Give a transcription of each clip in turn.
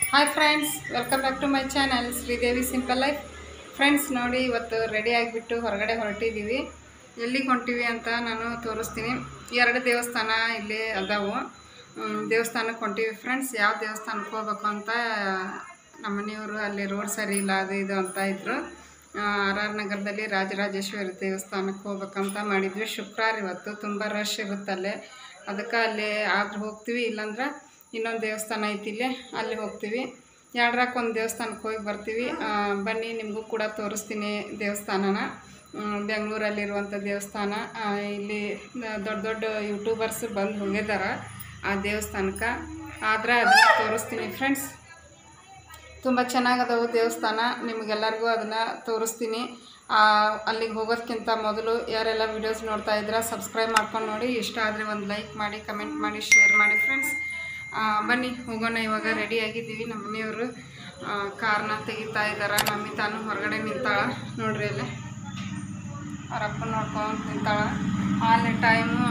Hi friends welcome back to my channel Sridevi simple life friends ನೋಡಿ ಇವತ್ತು ready ಆಗಿಬಿಟ್ಟು ಹೊರಗಡೆ ಹೊರಟಿದ್ದೀವಿ ಎಲ್ಲಿಗೆ ಹೊಂಟಿವಿ ಅಂತ ನಾನು ತೋರಿಸ್ತೀನಿ ಎರಡು ದೇವಸ್ಥಾನ ಇಲ್ಲಿ ಅದಾವು ಹ್ಮ್, ದೇವಸ್ಥಾನಕ್ಕೆ ಹೊಂಟಿವಿ ಫ್ರೆಂಡ್ಸ್ ಯಾವ ದೇವಸ್ಥಾನಕ್ಕೆ ಹೋಗ್ಬೇಕು ಅಂತ ನಮ್ಮ ಮನೆಯವರು ಅಲ್ಲಿ ರೋಡ್ ಸರಿ ಇಲ್ಲ ಅದು ಇದು ಅಂತ ಇದ್ದರು ಆರ್ ಆರ್ ನಗರದಲ್ಲಿ ರಾಜರಾಜೇಶ್ವರಿ ದೇವಸ್ಥಾನಕ್ಕೆ ಹೋಗ್ಬೇಕಂತ ಮಾಡಿದ್ವಿ ಶುಕ್ರವಾರ ಇವತ್ತು ತುಂಬ ರಶ್ ಇರುತ್ತಲ್ಲೇ ಅದಕ್ಕೆ ಅಲ್ಲಿ ಆದ್ರೆ ಹೋಗ್ತೀವಿ ಇಲ್ಲಾಂದ್ರೆ ಇನ್ನೊಂದು ದೇವಸ್ಥಾನ ಐತಿ ಇಲ್ಲಿ ಅಲ್ಲಿ ಹೋಗ್ತೀವಿ ಎರಡರಾಕ್ ಒಂದು ದೇವಸ್ಥಾನಕ್ಕೆ ಹೋಗಿ ಬರ್ತೀವಿ ಆ, ಬನ್ನಿ ನಿಮಗೂ ಕೂಡ ತೋರಿಸ್ತೀನಿ ದೇವಸ್ಥಾನನ ಹ್ಮ್, ಬೆಂಗಳೂರಲ್ಲಿರುವಂಥ ದೇವಸ್ಥಾನ ಆ, ಇಲ್ಲಿ ದೊಡ್ಡ ದೊಡ್ಡ ಯೂಟ್ಯೂಬರ್ಸ್ ಬಂದು ಹೋಗಿದ್ದಾರೆ ಆ ದೇವಸ್ಥಾನಕ್ಕೆ ಆದ್ರೆ ಅದನ್ನು ತೋರಿಸ್ತೀನಿ ಫ್ರೆಂಡ್ಸ್ ತುಂಬ ಚೆನ್ನಾಗದವು ದೇವಸ್ಥಾನ ನಿಮಗೆಲ್ಲರಿಗೂ ಅದನ್ನು ತೋರಿಸ್ತೀನಿ ಆ, ಅಲ್ಲಿಗೆ ಹೋಗೋದಕ್ಕಿಂತ ಮೊದಲು ಯಾರೆಲ್ಲ ವೀಡಿಯೋಸ್ ನೋಡ್ತಾ ಇದ್ದೀರಾ ಸಬ್ಸ್ಕ್ರೈಬ್ ಮಾಡ್ಕೊಂಡು ನೋಡಿ ಇಷ್ಟ ಆದರೆ ಒಂದು ಲೈಕ್ ಮಾಡಿ ಕಮೆಂಟ್ ಮಾಡಿ ಶೇರ್ ಮಾಡಿ ಫ್ರೆಂಡ್ಸ್ ಬನ್ನಿ ಹೋಗೋಣ ಇವಾಗ ರೆಡಿ ಆಗಿದ್ದೀವಿ ನಮ್ಮ ಮನೆಯವರು ಕಾರ್ನ ತೆಗಿತಾ ಇದ್ದಾರೆ ಮಮ್ಮಿ ತಾನು ಹೊರಗಡೆ ನಿಂತಾಳ ನೋಡ್ರಿ ಅಲ್ಲಿ ಅವ್ರ ಅಪ್ಪ ನೋಡ್ಕೊಂಡು ನಿಂತಾಳ ಅಲ್ಲಿ ಟೈಮು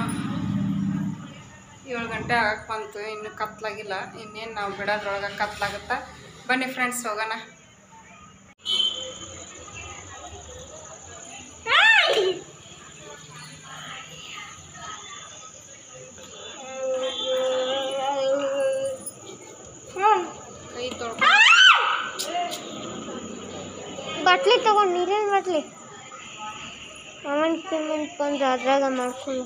ಏಳು ಗಂಟೆ ಆಗಕ್ಕೆ ಬಂತು ಇನ್ನು ಕತ್ಲಾಗಿಲ್ಲ ಇನ್ನೇನು ನಾವು ಬಿಡೋದ್ರೊಳಗೆ ಕತ್ಲಾಗುತ್ತಾ ಬನ್ನಿ ಫ್ರೆಂಡ್ಸ್ ಹೋಗೋಣ ಕೈ ತೊಳ್ಕೊಂಡು ಬಾಟ್ಲಿ ತಗೊಂಡು ನೀರಿನ ಬಾಟ್ಲಿ ಅವನ್ ಪೇಮೆಂಟ್ ಬಂದು ಅದ್ರಾಗ ಮಾಡ್ಕೊಂಡು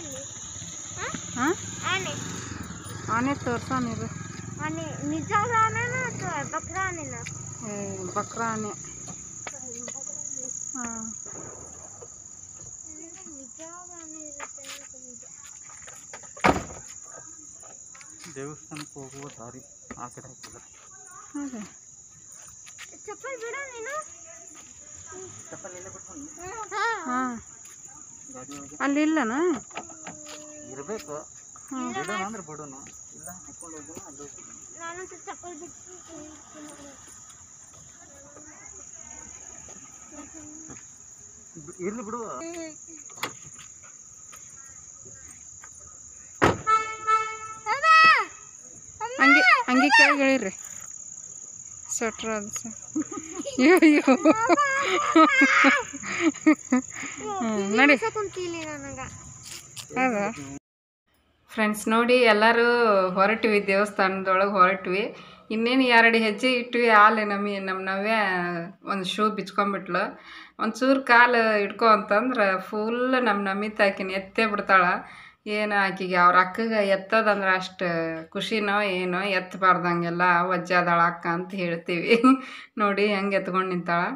ಇಲ್ಲಿ ಹಾಂ ಆನೆ ಆನೆ ತೋರ್ಸಾನಿರು ಆನೆ ನಿಜವಾದ ಆನೆನ ಅಥವಾ ಬಕ್ರ ಆನೆನ ಏ ಬಕ್ರ ಆನೆ ಹಾಂ ನಿಜವಾದ ಆನೆ ಇರುತ್ತೆ ಅನ್ಕೊಂಡಿದ್ದೆ. ದೇವಸ್ಥಾನಕ್ಕೆ ಹೋಗುವ ದಾರಿ ಆ ಕಡೆ ಹೋಗ್ತದೆ ಹೌದಾ ಚಪ್ಪಲ್ ಬಿಡ ನೀನು ಹಾಂ ಅಲ್ಲಿ ಇಲ್ಲನ ಇರಬೇಕು ಹಾಂ ಬಿಡೋಣ ಅಂದ್ರೆ ಬಿಡೋಣ ಇಲ್ಲ ಹಾಕೊಂಡು ಹೋಗೋಣ ಅಲ್ಲಿ ಹೋಗೋಣ ನಾನು ಚಪ್ಪಲ್ ಬಿಟ್ಟು ಬಿ- ಇರ್ಲಿ ಬಿಡು ಹಂಗೆ ಹಂಗೆ ಕೆಳಗೆ ಇಳಿರಿ ಸ್ವೆಟ್ರ್ ಅದು ಸ ಅಯ್ಯೋ ಹ್ಞೂ ನಡಿ ಕುಂತೀಲಿ ನನಗ ಹೌದಾ ಫ್ರೆಂಡ್ಸ್ ನೋಡಿ ಎಲ್ಲರೂ ಹೊರಟ್ವಿ ದೇವಸ್ಥಾನದೊಳಗೆ ಹೊರಟ್ವಿ ಇನ್ನೇನು ಎರಡು ಹೆಜ್ಜೆ ಇಟ್ವಿ ಆಲೆ ನಮ್ಮಿ ನಮ್ಮ ನವ್ಯ ಒಂದು ಶೂ ಬಿಚ್ಕೊಂಬಿಟ್ಲು ಒಂಚೂರು ಕಾಲು ಇಟ್ಕೊ ಅಂತಂದ್ರೆ ಫುಲ್ ನಮ್ಮ ನಮ್ಮಿತ್ ಆಕಿನ ಎತ್ತೇ ಬಿಡ್ತಾಳೆ ಏನು ಆಕಿಗೆ ಅವ್ರ ಅಕ್ಕಗೆ ಎತ್ತದಂದ್ರೆ ಅಷ್ಟು ಖುಷಿನೋ ಏನೋ ಎತ್ತಬಾರ್ದಂಗೆಲ್ಲ ವಜ್ಜಾದಾಳ ಅಕ್ಕ ಅಂತ ಹೇಳ್ತೀವಿ ನೋಡಿ ಹೆಂಗೆ ಎತ್ಕೊಂಡು ನಿಂತಾಳೆ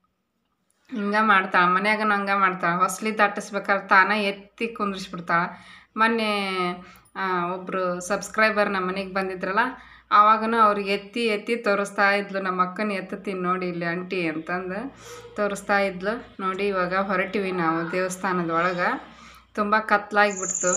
ಹಿಂಗೆ ಮಾಡ್ತಾಳೆ ಮನ್ಯಾಗನ ಹಂಗೆ ಮಾಡ್ತಾಳೆ ಹೊಸ್ಲಿ ದಾಟಿಸ್ಬೇಕಾದ್ರೆ ತಾನೇ ಎತ್ತಿ ಕುಂದ್ರಿಸ್ಬಿಡ್ತಾಳೆ ಮೊನ್ನೆ ಒಬ್ಬರು ಸಬ್ಸ್ಕ್ರೈಬರ್ ನಮ್ಮ ಮನೆಗೆ ಬಂದಿದ್ರಲ್ಲ ಆವಾಗನೂ ಅವ್ರಿಗೆ ಎತ್ತಿ ಎತ್ತಿ ತೋರಿಸ್ತಾ ಇದ್ಲು ನಮ್ಮ ಅಕ್ಕನ ಎತ್ತತೀನಿ ನೋಡಿ ಇಲ್ಲಿ ಅಂಟಿ ಅಂತಂದು ತೋರಿಸ್ತಾ ಇದ್ಲು ನೋಡಿ ಇವಾಗ ಹೊರಟಿವಿ ನಾವು ದೇವಸ್ಥಾನದ ಒಳಗೆ ತುಂಬ ಕತ್ಲಾಗಿಬಿಡ್ತು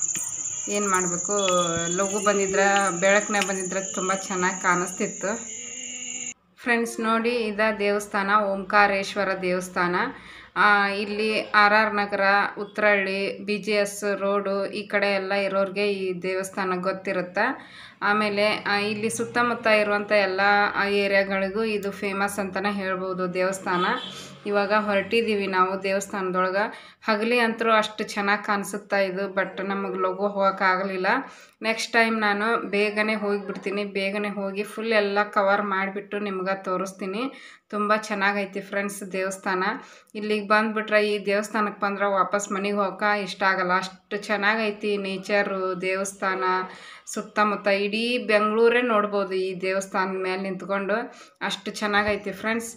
ಏನು ಮಾಡಬೇಕು ಲಘು ಬಂದಿದ್ರೆ ಬೆಳಕನೆ ಬಂದಿದ್ರೆ ತುಂಬ ಚೆನ್ನಾಗಿ ಕಾಣಿಸ್ತಿತ್ತು ಫ್ರೆಂಡ್ಸ್ ನೋಡಿ ಇದ ದೇವಸ್ಥಾನ ಓಂಕಾರೇಶ್ವರ ದೇವಸ್ಥಾನ ಆ, ಇಲ್ಲಿ R R Nagar Uttarahalli B G S road ಈ ಕಡೆ ಎಲ್ಲ ಇರೋರಿಗೆ ಈ ದೇವಸ್ಥಾನ ಗೊತ್ತಿರುತ್ತೆ ಆಮೇಲೆ ಆ, ಇಲ್ಲಿ ಸುತ್ತಮುತ್ತ ಇರುವಂಥ ಎಲ್ಲ ಏರಿಯಾಗಳಿಗೂ ಇದು ಫೇಮಸ್ ಅಂತಲೇ ಹೇಳ್ಬೋದು ದೇವಸ್ಥಾನ ಇವಾಗ ಹೊರಟಿದ್ದೀವಿ ನಾವು ದೇವಸ್ಥಾನದೊಳಗೆ ಹಗಲಿ ಅಂತರೂ ಅಷ್ಟು ಚೆನ್ನಾಗಿ ಕಾಣಿಸುತ್ತಾ ಇದು ಬಟ್ ನಮಗೆ ಲಘು ಹೋಗೋಕ್ಕಾಗಲಿಲ್ಲ ನೆಕ್ಸ್ಟ್ ಟೈಮ್ ನಾನು ಬೇಗನೆ ಹೋಗಿಬಿಡ್ತೀನಿ ಬೇಗನೆ ಹೋಗಿ ಫುಲ್ ಎಲ್ಲ ಕವರ್ ಮಾಡಿಬಿಟ್ಟು ನಿಮ್ಗೆ ತೋರಿಸ್ತೀನಿ ತುಂಬ ಚೆನ್ನಾಗೈತಿ ಫ್ರೆಂಡ್ಸ್ ದೇವಸ್ಥಾನ ಇಲ್ಲಿಗೆ ಬಂದುಬಿಟ್ರೆ ಈ ದೇವಸ್ಥಾನಕ್ಕೆ ಬಂದ್ರೆ ವಾಪಸ್ ಮನೆಗೆ ಹೋಗೋಕೆ ಇಷ್ಟ ಆಗಲ್ಲ ಅಷ್ಟು ಚೆನ್ನಾಗೈತಿ ನೇಚರು ದೇವಸ್ಥಾನ ಸುತ್ತಮುತ್ತ ಇಡೀ ಬೆಂಗಳೂರೇ ನೋಡ್ಬೋದು ಈ ದೇವಸ್ಥಾನದ ಮೇಲೆ ನಿಂತ್ಕೊಂಡು ಅಷ್ಟು ಚೆನ್ನಾಗೈತಿ ಫ್ರೆಂಡ್ಸ್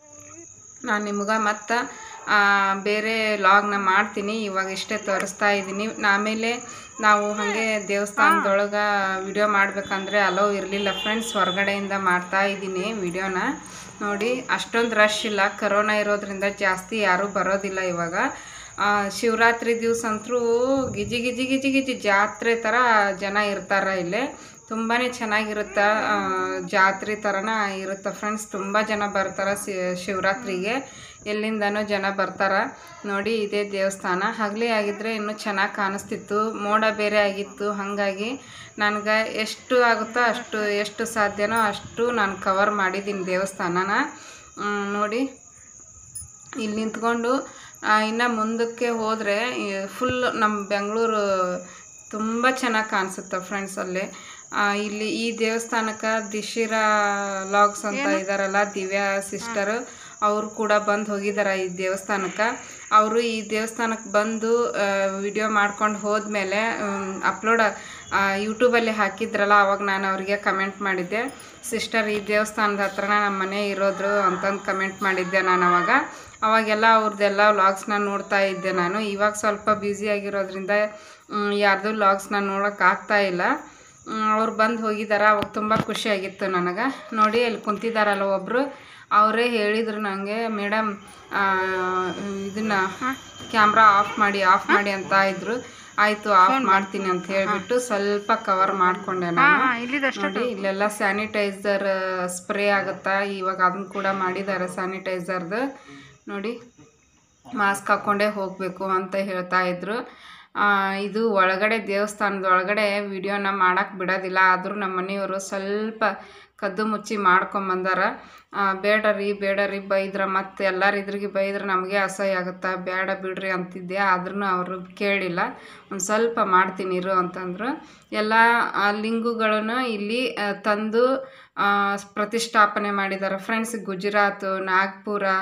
ನಾನು ನಿಮ್ಗೆ ಮತ್ತು ಬೇರೆ ಲಾಗ್ನ ಮಾಡ್ತೀನಿ ಇವಾಗ ಇಷ್ಟೇ ತೋರಿಸ್ತಾ ಇದ್ದೀನಿ ಆಮೇಲೆ ನಾವು ಹಾಗೆ ದೇವಸ್ಥಾನದೊಳಗೆ ವಿಡಿಯೋ ಮಾಡಬೇಕಂದ್ರೆ ಅಲೋ ಇರಲಿಲ್ಲ ಫ್ರೆಂಡ್ಸ್ ಹೊರಗಡೆಯಿಂದ ಮಾಡ್ತಾ ಇದ್ದೀನಿ ವಿಡಿಯೋನ ನೋಡಿ ಅಷ್ಟೊಂದು ರಶ್ ಇಲ್ಲ ಕರೋನಾ ಇರೋದ್ರಿಂದ ಜಾಸ್ತಿ ಯಾರೂ ಬರೋದಿಲ್ಲ ಇವಾಗ ಆ, ಶಿವರಾತ್ರಿ ದಿವಸ ಅಂತೂ ಗಿಜಿ ಗಿಜಿ ಗಿಜಿ ಗಿಜಿ ಜಾತ್ರೆ ಥರ ಜನ ಇರ್ತಾರೆ ಇಲ್ಲೇ ತುಂಬಾ ಚೆನ್ನಾಗಿರುತ್ತೆ ಆ, ಜಾತ್ರೆ ಥರನ ಇರುತ್ತೆ ಫ್ರೆಂಡ್ಸ್ ತುಂಬ ಜನ ಬರ್ತಾರೆ ಶಿವರಾತ್ರಿಗೆ ಎಲ್ಲಿಂದನೂ ಜನ ಬರ್ತಾರೆ ನೋಡಿ ಇದೇ ದೇವಸ್ಥಾನ ಹಗಲಿ ಆಗಿದ್ದರೆ ಇನ್ನೂ ಚೆನ್ನಾಗಿ ಕಾಣಿಸ್ತಿತ್ತು ಮೋಡ ಬೇರೆ ಆಗಿತ್ತು ಹಾಗಾಗಿ ನನಗೆ ಎಷ್ಟು ಆಗುತ್ತೋ ಅಷ್ಟು ಎಷ್ಟು ಸಾಧ್ಯನೋ ಅಷ್ಟು ನಾನು ಕವರ್ ಮಾಡಿದ್ದೀನಿ ದೇವಸ್ಥಾನನ ಮ್, ನೋಡಿ ಇಲ್ಲಿ ನಿಂತ್ಕೊಂಡು ಇನ್ನು ಮುಂದಕ್ಕೆ ಹೋದರೆ ಫುಲ್ ನಮ್ಮ ಬೆಂಗಳೂರು ತುಂಬ ಚೆನ್ನಾಗಿ ಕಾಣಿಸುತ್ತೆ ಫ್ರೆಂಡ್ಸ್ ಅಲ್ಲಿ ಆ, ಇಲ್ಲಿ ಈ ದೇವಸ್ಥಾನಕ್ಕೆ ದಿಶಿರಾ ಲಾಗ್ಸ್ ಅಂತ ಇದಾರಲ್ಲ ದಿವ್ಯಾ ಸಿಸ್ಟರು ಅವರು ಕೂಡ ಬಂದು ಹೋಗಿದ್ದಾರೆ ಈ ದೇವಸ್ಥಾನಕ್ಕೆ ಅವರು ಈ ದೇವಸ್ಥಾನಕ್ಕೆ ಬಂದು ವಿಡಿಯೋ ಮಾಡ್ಕೊಂಡು ಹೋದ್ಮೇಲೆ ಅಪ್ಲೋಡ್ ಯೂಟ್ಯೂಬಲ್ಲಿ ಹಾಕಿದ್ರಲ್ಲ ಅವಾಗ ನಾನು ಅವರಿಗೆ ಕಮೆಂಟ್ ಮಾಡಿದ್ದೆ ಸಿಸ್ಟರ್ ಈ ದೇವಸ್ಥಾನದ ಹತ್ರನೇ ನಮ್ಮ ಮನೆ ಇರೋದ್ರು ಅಂತಂದು ಕಮೆಂಟ್ ಮಾಡಿದ್ದೆ ನಾನು ಅವಾಗ ಅವಾಗೆಲ್ಲ ಅವ್ರದ್ದೆಲ್ಲ ವ್ಲಾಗ್ಸ್ನ ನೋಡ್ತಾ ಇದ್ದೆ ನಾನು ಇವಾಗ ಸ್ವಲ್ಪ ಬ್ಯುಸಿ ಆಗಿರೋದ್ರಿಂದ ಮ್, ಯಾರ್ದು ವ್ಲಾಗ್ಸ್ನ ನೋಡೋಕೆ ಆಗ್ತಾ ಇಲ್ಲ ಅವ್ರು ಬಂದು ಹೋಗಿದ್ದಾರೆ ಅವಾಗ ತುಂಬ ಖುಷಿಯಾಗಿತ್ತು ನನಗೆ ನೋಡಿ ಅಲ್ಲಿ ಕುಂತಿದ್ದಾರಲ್ಲ ಒಬ್ಬರು ಅವರೇ ಹೇಳಿದರು ನನಗೆ ಮೇಡಮ್ ಇದನ್ನು ಕ್ಯಾಮ್ರಾ ಆಫ್ ಮಾಡಿ ಆಫ್ ಮಾಡಿ ಅಂತ ಇದ್ರು ಆಯಿತು ಆಫ್ ಮಾಡ್ತೀನಿ ಅಂತ ಹೇಳಿಬಿಟ್ಟು ಸ್ವಲ್ಪ ಕವರ್ ಮಾಡಿಕೊಂಡೆ ನಾನು ನೋಡಿ ಇಲ್ಲೆಲ್ಲ ಸ್ಯಾನಿಟೈಸರ್ ಸ್ಪ್ರೇ ಆಗುತ್ತಾ ಇವಾಗ ಅದನ್ನ ಕೂಡ ಮಾಡಿದ್ದಾರೆ ಸ್ಯಾನಿಟೈಸರ್ದು ನೋಡಿ ಮಾಸ್ಕ್ ಹಾಕ್ಕೊಂಡೇ ಹೋಗಬೇಕು ಅಂತ ಹೇಳ್ತಾ ಇದ್ರು ಆ, ಇದು ಒಳಗಡೆ ದೇವಸ್ಥಾನದ ಒಳಗಡೆ ವಿಡಿಯೋನ ಮಾಡೋಕ್ಕೆ ಬಿಡೋದಿಲ್ಲ ಆದರೂ ನಮ್ಮ ಮನೆಯವರು ಸ್ವಲ್ಪ ಕದ್ದು ಮುಚ್ಚಿ ಮಾಡ್ಕೊಂಬಂದಾರ ಆ, ಬೇಡ ರೀ ಬೇಡ ರೀ ಬೈದ್ರ ಮತ್ತು ಎಲ್ಲರ ಇದ್ರಿಗೆ ಬೈದ್ರೆ ನಮಗೆ ಅಸಹ್ಯ ಆಗುತ್ತಾ ಬೇಡ ಬಿಡ್ರಿ ಅಂತಿದ್ದೆ ಆದ್ರೂ ಅವರು ಕೇಳಿಲ್ಲ ಒಂದು ಸ್ವಲ್ಪ ಮಾಡ್ತೀನಿ ಇರು ಅಂತಂದರು ಎಲ್ಲ ಆ ಲಿಂಗುಗಳನ್ನು ಇಲ್ಲಿ ಆ, ತಂದು ಆ, ಪ್ರತಿಷ್ಠಾಪನೆ ಮಾಡಿದ್ದಾರೆ ಫ್ರೆಂಡ್ಸ್ ಗುಜರಾತ್ ನಾಗ್ಪುರ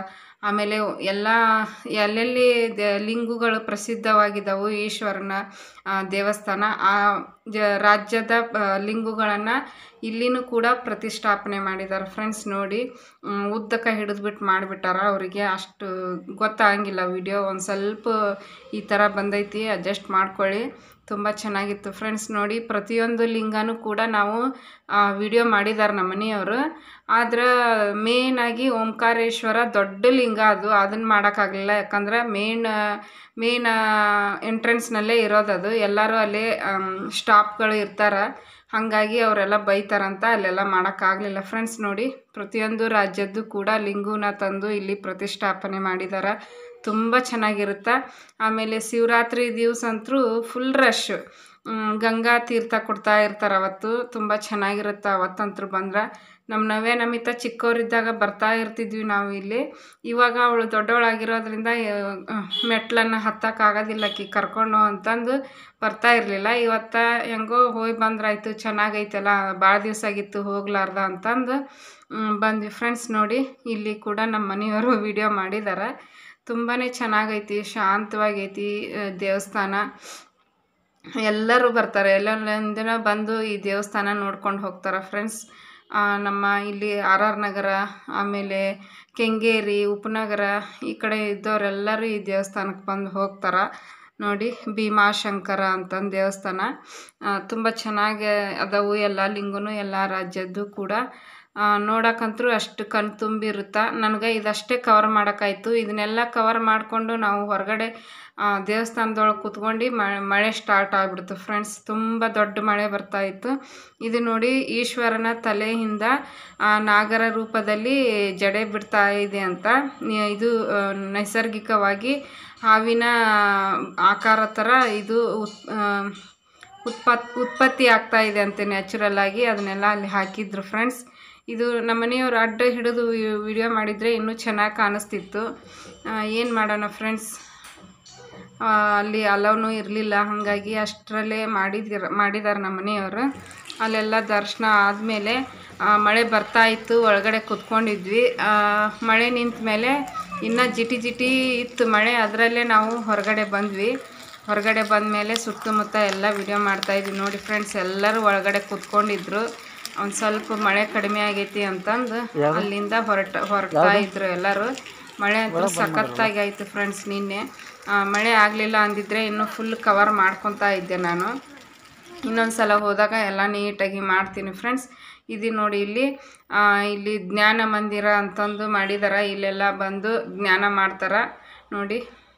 ಆಮೇಲೆ ಎಲ್ಲ ಎಲ್ಲೆಲ್ಲಿ ದ ಲಿಂಗುಗಳು ಪ್ರಸಿದ್ಧವಾಗಿದ್ದವು ಈಶ್ವರನ ಆ, ದೇವಸ್ಥಾನ ಆ ಜ ರಾಜ್ಯದ ಲಿಂಗುಗಳನ್ನು ಇಲ್ಲಿನೂ ಕೂಡ ಪ್ರತಿಷ್ಠಾಪನೆ ಮಾಡಿದ್ದಾರೆ ಫ್ರೆಂಡ್ಸ್ ನೋಡಿ ಮ್, ಉದ್ದಕ್ಕೆ ಹಿಡಿದ್ಬಿಟ್ಟು ಮಾಡಿಬಿಟ್ಟಾರ ಅವರಿಗೆ ಅಷ್ಟು ಗೊತ್ತಾಗಂಗಿಲ್ಲ ವಿಡಿಯೋ ಒಂದು ಸ್ವಲ್ಪ ಈ ಥರ ಬಂದೈತಿ ಅಡ್ಜಸ್ಟ್ ಮಾಡ್ಕೊಳ್ಳಿ ತುಂಬ ಚೆನ್ನಾಗಿತ್ತು ಫ್ರೆಂಡ್ಸ್ ನೋಡಿ ಪ್ರತಿಯೊಂದು ಲಿಂಗನೂ ಕೂಡ ನಾವು ವಿಡಿಯೋ ಮಾಡಿದ್ದಾರೆ ನಮ್ಮ ಮನೆಯವರು ಆದ್ರೆ ಮೇನಾಗಿ ಓಂಕಾರೇಶ್ವರ ದೊಡ್ಡ ಲಿಂಗ ಅದು ಅದನ್ನು ಮಾಡೋಕ್ಕಾಗಲಿಲ್ಲ ಯಾಕಂದ್ರೆ ಮೇನ್ ಮೇನ್ ಎಂಟ್ರೆನ್ಸ್ನಲ್ಲೇ ಇರೋದದು ಎಲ್ಲರೂ ಅಲ್ಲಿ ಸ್ಟಾಪ್ಗಳು ಇರ್ತಾರೆ ಹಾಗಾಗಿ ಅವರೆಲ್ಲ ಬೈತಾರಂತ ಅಲ್ಲೆಲ್ಲ ಮಾಡೋಕ್ಕಾಗಲಿಲ್ಲ ಫ್ರೆಂಡ್ಸ್ ನೋಡಿ ಪ್ರತಿಯೊಂದು ರಾಜ್ಯದ್ದು ಕೂಡ ಲಿಂಗುನ ತಂದು ಇಲ್ಲಿ ಪ್ರತಿಷ್ಠಾಪನೆ ಮಾಡಿದ್ದಾರೆ ತುಂಬ ಚೆನ್ನಾಗಿರುತ್ತೆ ಆಮೇಲೆ ಶಿವರಾತ್ರಿ ದಿವಸ ಅಂತೂ ಫುಲ್ ರಶ್ ಗಂಗಾ ತೀರ್ಥ ಕೊಡ್ತಾ ಇರ್ತಾರೆ ಅವತ್ತು ತುಂಬ ಚೆನ್ನಾಗಿರುತ್ತೆ ಅವತ್ತಂತೂ ಬಂದ್ರೆ ನಮ್ಮ ನವ್ಯ ನಮಿತ ಚಿಕ್ಕವರಿದ್ದಾಗ ಬರ್ತಾ ಇರ್ತಿದ್ವಿ ನಾವು ಇಲ್ಲಿ ಇವಾಗ ಅವಳು ದೊಡ್ಡವಳಾಗಿರೋದ್ರಿಂದ ಮೆಟ್ಲನ್ನು ಹತ್ತಕ್ಕಾಗೋದಿಲ್ಲ ಆಕಿ ಕರ್ಕೊಂಡು ಅಂತಂದು ಬರ್ತಾ ಇರಲಿಲ್ಲ ಇವತ್ತು ಹೆಂಗೋ ಹೋಗಿ ಬಂದ್ರಾಯ್ತು ಚೆನ್ನಾಗೈತಲ್ಲ ಭಾಳ ದಿವಸ ಆಗಿತ್ತು ಹೋಗ್ಲಾರ್ದ ಅಂತಂದು ಮ್, ಬಂದ್ವಿ ಫ್ರೆಂಡ್ಸ್ ನೋಡಿ ಇಲ್ಲಿ ಕೂಡ ನಮ್ಮ ಮನೆಯವರು ವಿಡಿಯೋ ಮಾಡಿದ್ದಾರೆ ತುಂಬಾ ಚೆನ್ನಾಗೈತಿ ಶಾಂತವಾಗೈತಿ ಆ, ದೇವಸ್ಥಾನ ಎಲ್ಲರೂ ಬರ್ತಾರೆ ಎಲ್ಲೆಲ್ಲಿಂದನ ಬಂದು ಈ ದೇವಸ್ಥಾನ ನೋಡ್ಕೊಂಡು ಹೋಗ್ತಾರೆ ಫ್ರೆಂಡ್ಸ್ ನಮ್ಮ ಇಲ್ಲಿ ಆರ್ ಆರ್ ನಗರ ಆಮೇಲೆ ಕೆಂಗೇರಿ ಉಪನಗರ ಈ ಕಡೆ ಇದ್ದವರೆಲ್ಲರೂ ಈ ದೇವಸ್ಥಾನಕ್ಕೆ ಬಂದು ಹೋಗ್ತಾರೆ ನೋಡಿ ಭೀಮಾಶಂಕರ ಅಂತಂದು ದೇವಸ್ಥಾನ ತುಂಬ ಚೆನ್ನಾಗಿ ಅದಾವು ಎಲ್ಲ ಲಿಂಗನು ಎಲ್ಲ ರಾಜ್ಯದ್ದು ಕೂಡ ನೋಡಕ್ಕಂತೂ ಅಷ್ಟು ಕಣ್ ತುಂಬಿರುತ್ತೆ ನನಗೆ ಇದಷ್ಟೇ ಕವರ್ ಮಾಡೋಕ್ಕಾಯ್ತು ಇದನ್ನೆಲ್ಲ ಕವರ್ ಮಾಡಿಕೊಂಡು ನಾವು ಹೊರಗಡೆ ದೇವಸ್ಥಾನದೊಳಗೆ ಕೂತ್ಕೊಂಡು ಮಳೆ ಸ್ಟಾರ್ಟ್ ಆಗಿಬಿಡ್ತು ಫ್ರೆಂಡ್ಸ್ ತುಂಬ ದೊಡ್ಡ ಮಳೆ ಬರ್ತಾ ಇತ್ತು ಇದು ನೋಡಿ ಈಶ್ವರನ ತಲೆಯಿಂದ ಆ ನಾಗರ ರೂಪದಲ್ಲಿ ಜಡೆ ಬಿಡ್ತಾ ಇದೆ ಅಂತ ನಿ- ಇದು ಆ, ನೈಸರ್ಗಿಕವಾಗಿ ಹಾವಿನ ಆಕಾರ ಥರ ಇದು ಉತ್- ಆ, ಉತ್ಪತ್ ಉತ್ಪತ್ತಿ ಆಗ್ತಾ ಇದೆ ಅಂತೆ ನ್ಯಾಚುರಲ್ ಆಗಿ ಅದನ್ನೆಲ್ಲ ಅಲ್ಲಿ ಹಾಕಿದ್ರು ಫ್ರೆಂಡ್ಸ್ ಇದು ನಮ್ಮ ಮನೆಯವರು ಅಡ್ಡ ಹಿಡಿದು ವಿಡಿಯೋ ಮಾಡಿದರೆ ಇನ್ನೂ ಚೆನ್ನಾಗಿ ಕಾಣಿಸ್ತಿತ್ತು ಏನು ಮಾಡೋಣ ಫ್ರೆಂಡ್ಸ್ ಅಲ್ಲಿ ಅಲೌನೂ ಇರಲಿಲ್ಲ ಹಾಗಾಗಿ ಅಷ್ಟರಲ್ಲೇ ಮಾಡಿದಿರ ಮಾಡಿದ್ದಾರೆ ನಮ್ಮ ಮನೆಯವರು ಅಲ್ಲೆಲ್ಲ ದರ್ಶನ ಆದಮೇಲೆ ಮಳೆ ಬರ್ತಾ ಇತ್ತು ಒಳಗಡೆ ಕುತ್ಕೊಂಡಿದ್ವಿ ಆ, ಮಳೆ ನಿಂತ ಮೇಲೆ ಇನ್ನೂ ಜಿಟಿ ಜಿಟಿ ಇತ್ತು ಮಳೆ ಅದರಲ್ಲೇ ನಾವು ಹೊರಗಡೆ ಬಂದ್ವಿ ಹೊರಗಡೆ ಬಂದಮೇಲೆ ಸುತ್ತಮುತ್ತ ಎಲ್ಲ ವಿಡಿಯೋ ಮಾಡ್ತಾಯಿದ್ವಿ ನೋಡಿ ಫ್ರೆಂಡ್ಸ್ ಎಲ್ಲರೂ ಒಳಗಡೆ ಕೂತ್ಕೊಂಡಿದ್ರು ಒಂದು ಸ್ವಲ್ಪ ಮಳೆ ಕಡಿಮೆ ಆಗೈತಿ ಅಂತಂದು ಅಲ್ಲಿಂದ ಹೊರಟ ಹೊರಡ್ತಾ ಇದ್ರು ಎಲ್ಲರೂ ಮಳೆ ಅಂತೂ ಸಖತ್ತಾಗಿ ಆಯಿತು ಫ್ರೆಂಡ್ಸ್ ನಿನ್ನೆ ಆ, ಮಳೆ ಆಗಲಿಲ್ಲ ಅಂದಿದ್ರೆ ಇನ್ನೂ ಫುಲ್ ಕವರ್ ಮಾಡ್ಕೊತಾ ಇದ್ದೆ ನಾನು ಇನ್ನೊಂದು ಸಲ ಹೋದಾಗ ಎಲ್ಲ ನೀಟಾಗಿ ಮಾಡ್ತೀನಿ ಫ್ರೆಂಡ್ಸ್ ಇದು ನೋಡಿ ಇಲ್ಲಿ ಆ, ಇಲ್ಲಿ ಜ್ಞಾನ ಮಂದಿರ ಅಂತಂದು ಮಾಡಿದಾರ ಇಲ್ಲೆಲ್ಲ ಬಂದು ಜ್ಞಾನ ಮಾಡ್ತಾರೆ ನೋಡಿ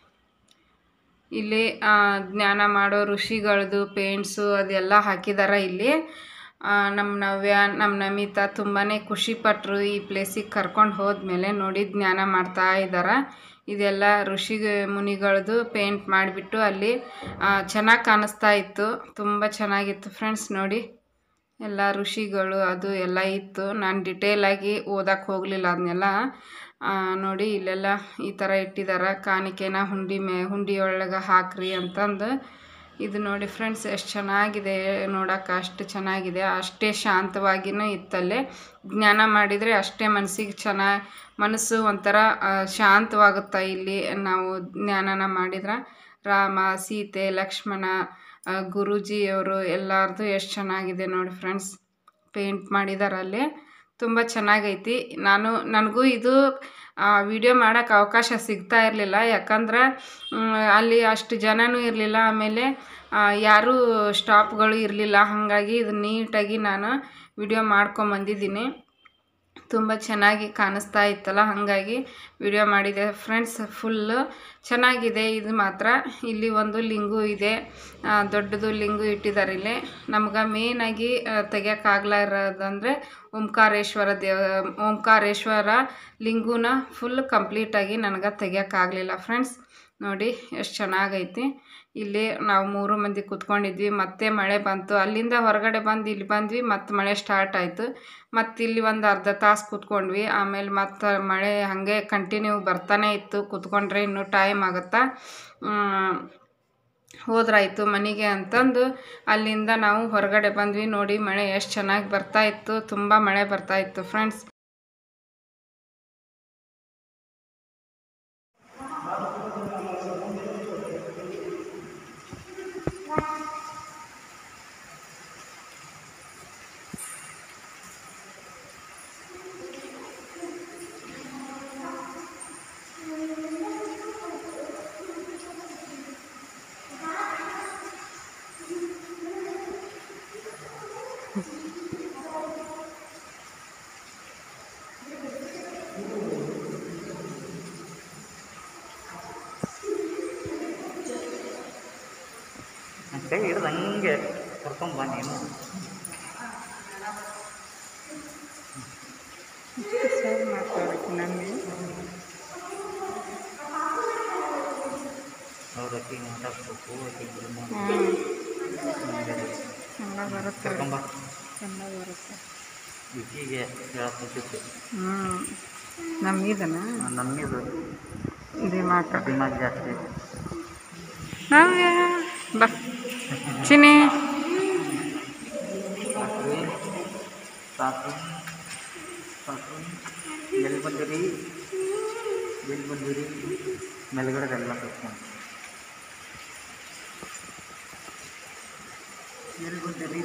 ಇಲ್ಲಿ ಆ, ಜ್ಞಾನ ಮಾಡೋ ಋಷಿಗಳದ್ದು ಪೇಂಟ್ಸು ಅದೆಲ್ಲ ಹಾಕಿದಾರ ಇಲ್ಲಿ ಆ, ನಮ್ಮ ನವ್ಯ ನಮ್ಮ ನಮಿತಾ ತುಂಬಾ ಖುಷಿಪಟ್ಟರು ಈ ಪ್ಲೇಸಿಗೆ ಕರ್ಕೊಂಡು ಹೋದ್ಮೇಲೆ ನೋಡಿ ಜ್ಞಾನ ಮಾಡ್ತಾ ಇದ್ದಾರೆ ಇದೆಲ್ಲ ಋಷಿ ಮುನಿಗಳದ್ದು ಪೇಂಟ್ ಮಾಡಿಬಿಟ್ಟು ಅಲ್ಲಿ ಚೆನ್ನಾಗಿ ಕಾಣಿಸ್ತಾ ಇತ್ತು ತುಂಬ ಚೆನ್ನಾಗಿತ್ತು ಫ್ರೆಂಡ್ಸ್ ನೋಡಿ ಎಲ್ಲ ಋಷಿಗಳು ಅದು ಎಲ್ಲ ಇತ್ತು ನಾನು ಡಿಟೇಲಾಗಿ ಓದಕ್ಕೆ ಹೋಗಲಿಲ್ಲ ಅದನ್ನೆಲ್ಲ ನೋಡಿ ಇಲ್ಲೆಲ್ಲ ಈ ಥರ ಇಟ್ಟಿದ್ದಾರೆ ಕಾಣಿಕೆನ ಹುಂಡಿ ಮೇ ಹುಂಡಿಯೊಳಗೆ ಹಾಕ್ರಿ ಅಂತಂದು ಇದು ನೋಡಿ ಫ್ರೆಂಡ್ಸ್ ಎಷ್ಟು ಚೆನ್ನಾಗಿದೆ ನೋಡೋಕೆ ಅಷ್ಟು ಚೆನ್ನಾಗಿದೆ ಅಷ್ಟೇ ಶಾಂತವಾಗಿನೂ ಇತ್ತಲ್ಲೇ ಜ್ಞಾನ ಮಾಡಿದರೆ ಅಷ್ಟೇ ಮನಸ್ಸಿಗೆ ಚೆನ್ನಾಗಿ ಮನಸ್ಸು ಒಂಥರ ಆ, ಶಾಂತವಾಗುತ್ತೆ ಇಲ್ಲಿ ನಾವು ಜ್ಞಾನನ ಮಾಡಿದ್ರೆ ರಾಮ ಸೀತೆ ಲಕ್ಷ್ಮಣ ಆ, ಗುರೂಜಿಯವರು ಎಲ್ಲರದು ಎಷ್ಟು ಚೆನ್ನಾಗಿದೆ ನೋಡಿ ಫ್ರೆಂಡ್ಸ್ ಪೇಂಟ್ ಮಾಡಿದ್ದಾರೆ ಅಲ್ಲಿ ತುಂಬ ಚೆನ್ನಾಗೈತಿ ನಾನು ನನಗೂ ಇದು ವಿಡಿಯೋ ಮಾಡೋಕ್ಕೆ ಅವಕಾಶ ಸಿಗ್ತಾ ಇರಲಿಲ್ಲ ಯಾಕಂದ್ರೆ ಮ್, ಅಲ್ಲಿ ಅಷ್ಟು ಜನನೂ ಇರಲಿಲ್ಲ ಆಮೇಲೆ ಆ, ಯಾರೂ ಸ್ಟಾಪ್ಗಳು ಇರಲಿಲ್ಲ ಹಾಗಾಗಿ ಇದು ನೀಟಾಗಿ ನಾನು ವಿಡಿಯೋ ಮಾಡ್ಕೊಂಬಂದಿದ್ದೀನಿ ತುಂಬ ಚೆನ್ನಾಗಿ ಕಾಣಿಸ್ತಾ ಇತ್ತಲ್ಲ ಹಾಗಾಗಿ ವಿಡಿಯೋ ಮಾಡಿದೆ ಫ್ರೆಂಡ್ಸ್ ಫುಲ್ಲು ಚೆನ್ನಾಗಿದೆ ಇದು ಮಾತ್ರ ಇಲ್ಲಿ ಒಂದು ಲಿಂಗು ಇದೆ ಆ, ದೊಡ್ಡದು ಲಿಂಗು ಇಟ್ಟಿದ್ದಾರೆ ಇಲ್ಲಿ ನಮ್ಗೆ ಮೇನಾಗಿ ತೆಗಿಯೋಕ್ಕಾಗ್ಲ ಇರೋದಂದರೆ ಓಂಕಾರೇಶ್ವರ ದೇವ ಓಂಕಾರೇಶ್ವರ ಲಿಂಗುನ ಫುಲ್ ಕಂಪ್ಲೀಟಾಗಿ ನನಗೆ ತೆಗಿಯೋಕ್ಕಾಗಲಿಲ್ಲ ಫ್ರೆಂಡ್ಸ್ ನೋಡಿ ಎಷ್ಟು ಚೆನ್ನಾಗೈತಿ ಇಲ್ಲಿ ನಾವು ಮೂರು ಮಂದಿ ಕೂತ್ಕೊಂಡಿದ್ವಿ ಮತ್ತೆ ಮಳೆ ಬಂತು ಅಲ್ಲಿಂದ ಹೊರಗಡೆ ಬಂದು ಇಲ್ಲಿ ಬಂದ್ವಿ ಮತ್ತೆ ಮಳೆ ಸ್ಟಾರ್ಟ್ ಆಯಿತು ಮತ್ತು ಇಲ್ಲಿ ಒಂದು ಅರ್ಧ ತಾಸು ಕೂತ್ಕೊಂಡ್ವಿ ಆಮೇಲೆ ಮತ್ತೆ ಮಳೆ ಹಾಗೆ ಕಂಟಿನ್ಯೂ ಬರ್ತಾನೆ ಇತ್ತು ಕೂತ್ಕೊಂಡ್ರೆ ಇನ್ನೂ ಟೈಮ್ ಆಗುತ್ತಾ ಮ್, ಹೋದ್ರಾಯ್ತು ಮನೆಗೆ ಅಂತಂದು ಅಲ್ಲಿಂದ ನಾವು ಹೊರಗಡೆ ಬಂದ್ವಿ ನೋಡಿ ಮಳೆ ಎಷ್ಟು ಚೆನ್ನಾಗಿ ಬರ್ತಾ ಇತ್ತು ತುಂಬ ಮಳೆ ಬರ್ತಾ ಇತ್ತು ಫ್ರೆಂಡ್ಸ್ ಕೈ ಹಿಡ್ದು ಹಂಗೆ ಕರ್ಕೊಂಬ ನೀನು ಸೇವ್ ಮಾಡ್ಕೊಳ್ಬೇಕು ನಮಗೆ ಅವ್ರ ಅಕ್ಕಿ ಮಾತಾಡ್ಸ್ಬೇಕು ಅಕ್ಕಿ ಬಿಡಮ್ಮ ಹ್ಞೂ ಎಲ್ಲ ಬರುತ್ತೆ ಕರ್ಕೊಂಬ ಎಲ್ಲ ಬರುತ್ತೆ ಈಕಿಗೆ ಹೇಳಕ್ಕಿತ್ತು ಹ್ಞೂ ನಮಗಿದನ ನಮ್ಮಿದು ದಿಮಾಕ ದಿಮಾಗ್ ಜಾಸ್ತಿ ನವ್ಯ ಬಾ ಚಿನಿ ಸಾಕ್ರಿ ಸಾಕು ಸಾಕು ಎಲ್ಲಿ ಬಂದಿರಿ ಎಲ್ಲಿ ಬಂದಿರಿ ಮೇಲ್ಗಡೆದೆಲ್ಲ ಕರ್ಕೊಂಡು ಎಲ್ಲಿ ಬಂದಿರಿ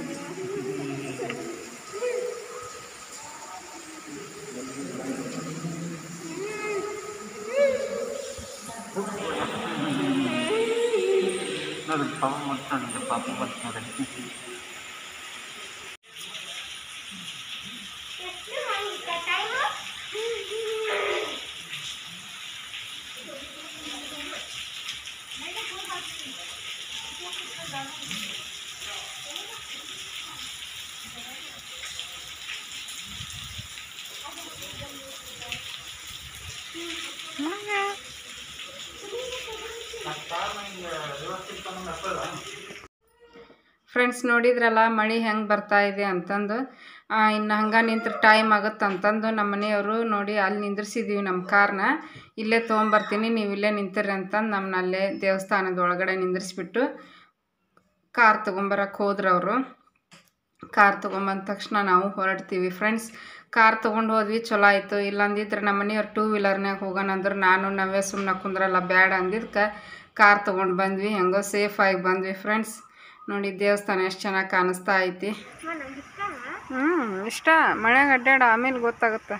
ನೋಡಿ ಪಾಪ ಮಾಡ್ತಾನೆ ಪಾಪ ಬಂತು ನೋಡಿ ಫ್ರೆಂಡ್ಸ್ ನೋಡಿದ್ರಲ್ಲ ಮಳೆ ಹೆಂಗೆ ಬರ್ತಾ ಇದೆ ಅಂತಂದು ಇನ್ನು ಹಂಗೆ ನಿಂತ್ರೆ ಟೈಮ್ ಆಗುತ್ತೆ ಅಂತಂದು ನಮ್ಮ ಮನೆಯವರು ನೋಡಿ ಅಲ್ಲಿ ನಿಂದ್ರಿಸಿದ್ದೀವಿ ನಮ್ಮ ಕಾರ್ನ ಇಲ್ಲೇ ತೊಗೊಂಬರ್ತೀನಿ ನೀವು ಇಲ್ಲೇ ನಿಂತಿರಿ ಅಂತಂದು ನಮ್ಮನ್ನ ಅಲ್ಲೇ ದೇವಸ್ಥಾನದ ಒಳಗಡೆ ನಿಂದ್ರಿಸ್ಬಿಟ್ಟು ಕಾರ್ ತೊಗೊಂಬರಕ್ಕೆ ಹೋದ್ರು ಅವರು ಕಾರ್ ತೊಗೊಂಬಂದ ತಕ್ಷಣ ನಾವು ಹೊರಡ್ತೀವಿ ಫ್ರೆಂಡ್ಸ್ ಕಾರ್ ತೊಗೊಂಡು ಹೋದ್ವಿ ಚಲೋ ಆಯಿತು ಇಲ್ಲಂದಿದ್ರೆ ನಮ್ಮ ಮನೆಯವ್ರು ಟೂ ವೀಲರ್ನಾಗ ಹೋಗೋಣ ಅಂದ್ರೆ ನಾನು ನಾವೇ ಸುಮ್ಮನೆ ಕುಂದ್ರಲ್ಲ ಬೇಡ ಅಂದಿದ್ದಕ್ಕೆ ಕಾರ್ ತೊಗೊಂಡು ಬಂದ್ವಿ ಹೆಂಗೋ ಸೇಫಾಗಿ ಬಂದ್ವಿ ಫ್ರೆಂಡ್ಸ್ ನೋಡಿ ದೇವಸ್ಥಾನ ಎಷ್ಟು ಚೆನ್ನಾಗಿ ಕಾಣಿಸ್ತಾ ಐತಿ ಹ್ಞೂ ಇಷ್ಟ ಮಳೆಗೆ ಅಡ್ಡಾಡ ಆಮೇಲೆ ಗೊತ್ತಾಗುತ್ತೆ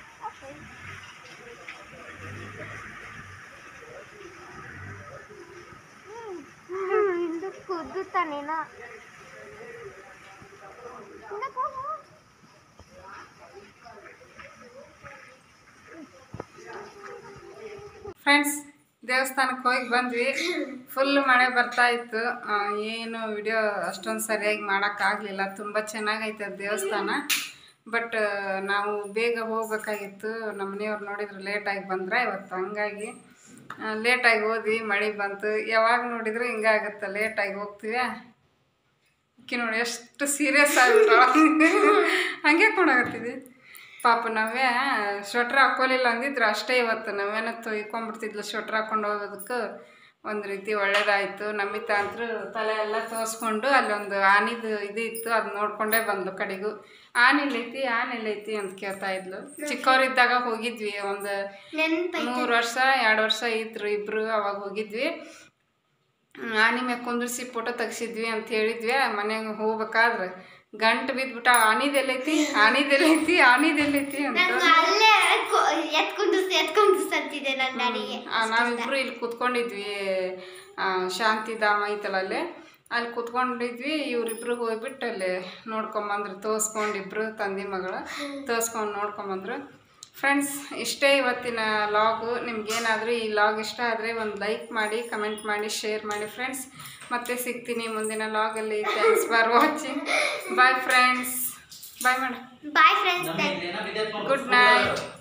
ಹಿಂದೆ ಕುದ್ದುತ್ತಾನೇನೋ ಹಿಂದಕ್ಕೆ ಹೋಗು ಫ್ರೆಂಡ್ಸ್ ದೇವಸ್ಥಾನಕ್ಕೆ ಹೋಗಿ ಬಂದ್ವಿ ಫುಲ್ ಮಳೆ ಬರ್ತಾ ಇತ್ತು ಆ, ಏನು ವಿಡಿಯೋ ಅಷ್ಟೊಂದು ಸರಿಯಾಗಿ ಮಾಡೋಕ್ಕಾಗಲಿಲ್ಲ ತುಂಬ ಚೆನ್ನಾಗೈತೆ ಅದು ದೇವಸ್ಥಾನ ಬಟ್ ನಾವು ಬೇಗ ಹೋಗ್ಬೇಕಾಗಿತ್ತು ನಮ್ಮ ಮನೆಯವ್ರು ನೋಡಿದ್ರೆ ಲೇಟಾಗಿ ಬಂದ್ರೆ ಇವತ್ತು ಹಂಗಾಗಿ ಲೇಟಾಗಿ ಹೋದ್ವಿ ಮಳೆ ಬಂತು ಯಾವಾಗ ನೋಡಿದ್ರು ಹಿಂಗಾಗುತ್ತೆ ಲೇಟಾಗಿ ಹೋಗ್ತೀವಿ ಅಕ್ಕಿ ನೋಡಿ ಎಷ್ಟು ಸೀರಿಯಸ್ ಆಗ್ಬಿಟ್ಟಾಳ ಹಂಗೆ ಕೊಡಾಗತ್ತಿದ್ವಿ ಪಾಪ ನಾವೇ ಸ್ವೆಟ್ರ್ ಹಾಕ್ಕೊಲಿಲ್ಲ ಅಂದಿದ್ರು ಅಷ್ಟೇ ಇವತ್ತು ನಾವೇನ ತೊಯ್ಕೊಂಬಿಡ್ತಿದ್ಲು ಸ್ವೆಟ್ರ್ ಹಾಕ್ಕೊಂಡು ಹೋಗೋದಕ್ಕೆ ಒಂದು ರೀತಿ ಒಳ್ಳೇದಾಯಿತು ನಮಿತಾ ಅಂತೂ ತಲೆ ಎಲ್ಲ ತೋರಿಸ್ಕೊಂಡು ಅಲ್ಲೊಂದು ಆನಿದು ಇದು ಇತ್ತು ಅದು ನೋಡ್ಕೊಂಡೇ ಬಂದ್ಲು ಕಡೆಗೂ ಆನೆ ಎಲ್ಲೈತಿ ಆನೆ ಎಲ್ಲೈತಿ ಅಂತ ಕೇಳ್ತಾ ಇದ್ಲು ಚಿಕ್ಕವರಿದ್ದಾಗ ಹೋಗಿದ್ವಿ ಒಂದು ಮೂರು ವರ್ಷ ಎರಡು ವರ್ಷ ಇದ್ರು ಇಬ್ಬರು ಅವಾಗ ಹೋಗಿದ್ವಿ ಹ್ಮ್, ಆನೆ ಮ್ಯಾಗ ಕುಂದ್ರಿಸಿ ಫೋಟೋ ತೆಗ್ಸಿದ್ವಿ ಅಂತ ಹೇಳಿದ್ವಿ ಮನೆಗೆ ಹೋಗ್ಬೇಕಾದ್ರೆ ಗಂಟು ಬಿದ್ಬಿಟ್ಟ ಆನಿದೆಲ್ಲೈತಿ ಆನಿದೆಲ್ಲೈತಿ ಆನಿದೆಲ್ಲೈತಿ ಅಂತ ಅಲ್ಲೇ ಎತ್ಕೊಂಡು ಎತ್ಕೊಂಡು ಅಂತಿದೆ ನನ್ನ ಡ್ಯಾಡಿಗೆ ಆ, ನಾವಿಬ್ರು ಇಲ್ಲಿ ಕೂತ್ಕೊಂಡಿದ್ವಿ ಆ, ಶಾಂತಿಧಾಮ ಐತಲ್ಲ ಅಲ್ಲೇ ಅಲ್ಲಿ ಕೂತ್ಕೊಂಡಿದ್ವಿ ಇವರಿಬ್ರು ಹೋಗ್ಬಿಟ್ಟು ಅಲ್ಲಿ ನೋಡ್ಕೊಂಬಂದ್ರು ತೋರಿಸ್ಕೊಂಡಿಬ್ರು ತಂದೆ ಮಗಳು ತೋರಿಸ್ಕೊಂಡು ನೋಡ್ಕೊಂಬಂದ್ರು ಫ್ರೆಂಡ್ಸ್ ಇಷ್ಟೇ ಇವತ್ತಿನ ಲಾಗು ನಿಮ್ಗೇನಾದರೂ ಈ ಲಾಗ್ ಇಷ್ಟ ಆದರೆ ಒಂದು ಲೈಕ್ ಮಾಡಿ ಕಮೆಂಟ್ ಮಾಡಿ ಶೇರ್ ಮಾಡಿ ಫ್ರೆಂಡ್ಸ್ ಮತ್ತೆ ಸಿಗ್ತೀನಿ ಮುಂದಿನ ಲಾಗಲ್ಲಿ thanks for watching bye friends bye ಮಾಡಿ ಬಾಯ್ ಫ್ರೆಂಡ್ಸ್ ಗುಡ್ ನೈಟ್